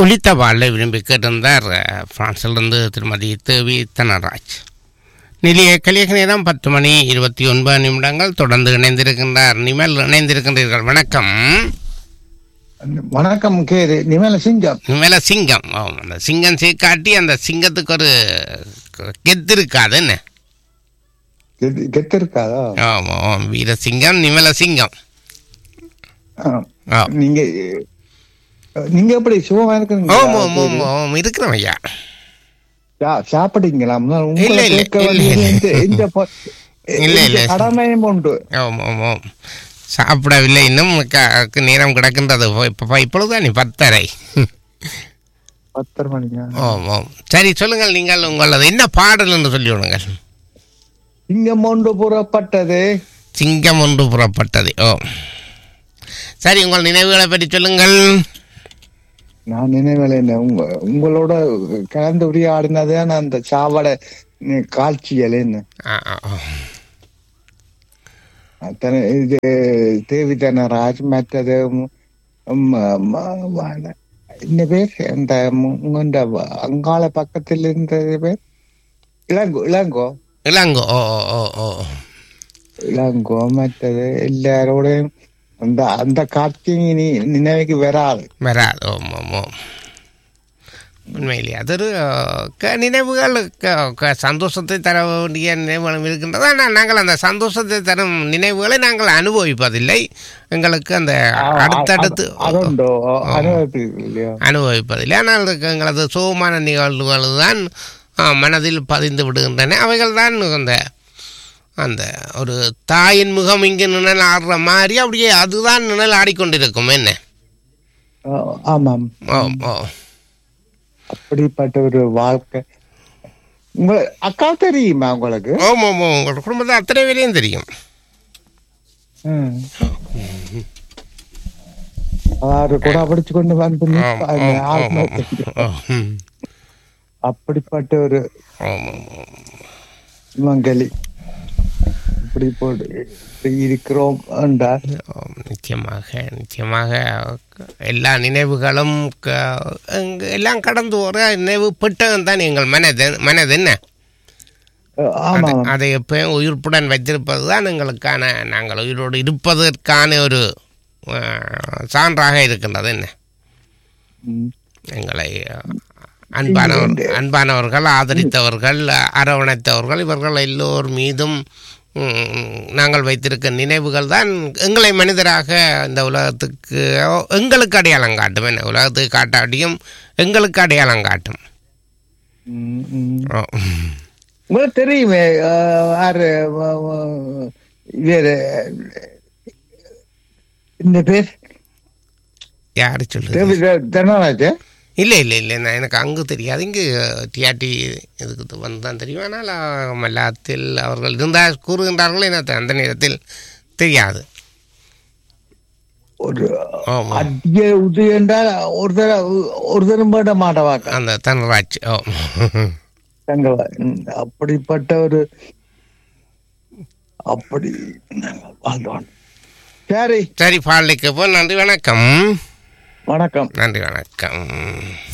ஒலித்த பாடலை விரும்பி கேட்டிருந்தார் அஹ், பிரான்சிலிருந்து திருமதி தேவி தனராஜ் நிலைய கலியக நேரம் பத்து மணி இருபத்தி ஒன்பது நிமிடங்கள் தொடர்ந்து இணைந்திருக்கின்றார் நிமல் இணைந்திருக்கின்றீர்கள் வணக்கம் வணக்கம் கேது நிமல சிங்கம் நிமல சிங்கம் ஆம், அந்த சிங்கம் சீக்காட்டி அந்த சிங்கத்துக்கு ஒரு கெத்து இருக்காது என்ன கெத்து- கெத்து இருக்காதா ஆமாம் ஆமாம் வீரசிங்கம் நிமல சிங்கம் ஆ. ஆ நீங்க நீங்க எப்படி சுகமா இருக்கிறீங்க ஓம் ஓம் ஓம் ஓம் இருக்கிறோம் ஐயா சாப்பிட்டீங்களா முதல்ல உங்களை இல்ல, இல்ல, கேட்க இல்ல, வேண்டியது இல்ல. இந்த- இந்த பொ- இல்ல, இந்த இல்ல. கடமையும் உண்டு ஆமாம் ஆமாம் சாப்பிடவில்லை இன்னும் க- க- நேரம் கிடக்கின்றது இப்போ இப்பொழுதுதான் நீ பத்தரை பத்தரை மணிக்கா ஓம் ஓம் சரி சொல்லுங்கள் நீங்கள் உங்களது என்ன பாடல் என்று சொல்லி விடுங்கள் சிங்கம் ஒன்று புறப்பட்டது சிங்கம் ஒன்று புறப்பட்டது ஓ சரி உங்கள் நினைவுகளை பற்றி சொல்லுங்கள் நான் நினைவில் என்ன உங்க உங்களோட கலந்து உரையாடினது நான் அந்த சாவட காட்சிகள் என்ன ஆ, ஆ, ஆ. அத்தனை இது தேவி தனராஜ் மற்றது ம், ம், ம- ம- என்ன பேர் அந்த உங்க அங்காள பக்கத்தில் இருந்தது பேர் இளங்கோ இளங்கோ இளங்கோ ஓ ஓ ஓ ஓ இளங்கோ மற்றது எல்லாரோடையும் அந்த அந்த காட்சி இனி நினைவுக்கு வராது வராது ஓம் ஓம் ஓம் உண்மையிலே அது ஒரு க- நினைவுகள் க- க- சந்தோஷத்தை தர வேண்டிய நினைவுகளும் இருக்கின்றது ஆனால் நாங்கள் அந்த சந்தோஷத்தை தரும் நினைவுகளை நாங்கள் அனுபவிப்பதில்லை எங்களுக்கு அந்த அடுத்தடுத்து அதுண்டோ அனுபவத்தில் இல்லையோ அனுபவிப்பதில்லை ஆனால் அதுக்கு எங்களது சோகமான நிகழ்வுகள் தான் ஆ, மனதில் பதிந்து விடுகின்றன அவைகள் தான் அந்த அந்த ஒரு தாயின் முகம் இங்கு நிழல் ஆடுற மாதிரி அப்படியே அதுதான் நிழல் ஆடிக்கொண்டிருக்கும் என்ன ஆ, ஆமாம் ஓ ஓ அப்படிப்பட்ட ஒரு வாழ்க்கை உங்க அக்கா தெரியுமா உங்களுக்கு ஓம் ஓம் ஓம் உங்களோட குடும்பத்தை அத்தனை பேரையும் தெரியும் ம். அவரு கூட படிச்சு கொண்டு வந்து ஆம், நிற்பாங்க. ஆம், ஆத்மா ஆம், தெரியும். ஆம். ம். அப்படிப்பட்ட ஒரு ஆம், ஆம், ஆம். மங்களி இப்படி போட்டு இருக்கிறோம் என்றார் ஆம், நிச்சயமாக நிச்சயமாக எல்லா நினைவுகளும் க- எங்க- எல்லாம் கடந்து வர நினைவு பெட்டகம் தான் எங்கள் மனது மனது என்ன ஆமா அதை- அதை எப்பயும் உயிர்ப்புடன் வைத்திருப்பது தான் எங்களுக்கான நாங்கள் உயிரோடு இருப்பதற்கான ஒரு அஹ், சான்றாக இருக்கின்றது என்ன ம். எங்களை அஹ், அன்பானவர் அன்பானவர்கள் ஆதரித்தவர்கள் அரவணைத்தவர்கள் இவர்கள் எல்லோர் மீதும் ம், நாங்கள் வைத்திருக்க நினைவுகள் தான் எங்களை மனிதராக இந்த உலகத்துக்கு எங்களுக்கு அடையாளம் காட்டும் என்ன உலகத்துக்கு காட்டாட்டியும் எங்களுக்கு அடையாளம் காட்டும் ம், ம். ஓ. உங்களுக்கு தெரியுமே அஹ், யாரு வ- வ- வேறு இந்த பேர் யாரு சொல்லுது தேவி த- தனராஜ் இல்லை இல்லை இல்லை நான் எனக்கு அங்கு தெரியாது இங்கு டிஆர்டி இதுக்கு வந்து தான் தெரியும் ஆனால் அஹ், மல்லாத்தில் அவர்கள் இருந்தால் கூறுகின்றார்கள் எனக்கு அந்த நேரத்தில் தெரியாது ஒரு ஆமாம் அடிய உது என்றால் ஒரு தர ஒரு தரம் போட மாட்டவாக்க அந்த தனராஜ் ஓ தங்க அப்படிப்பட்ட ஒரு அப்படி வாழ்ந்தோம் சரி சரி பாடலுக்கு போ நன்றி வணக்கம் வணக்கம் நன்றி வணக்கம்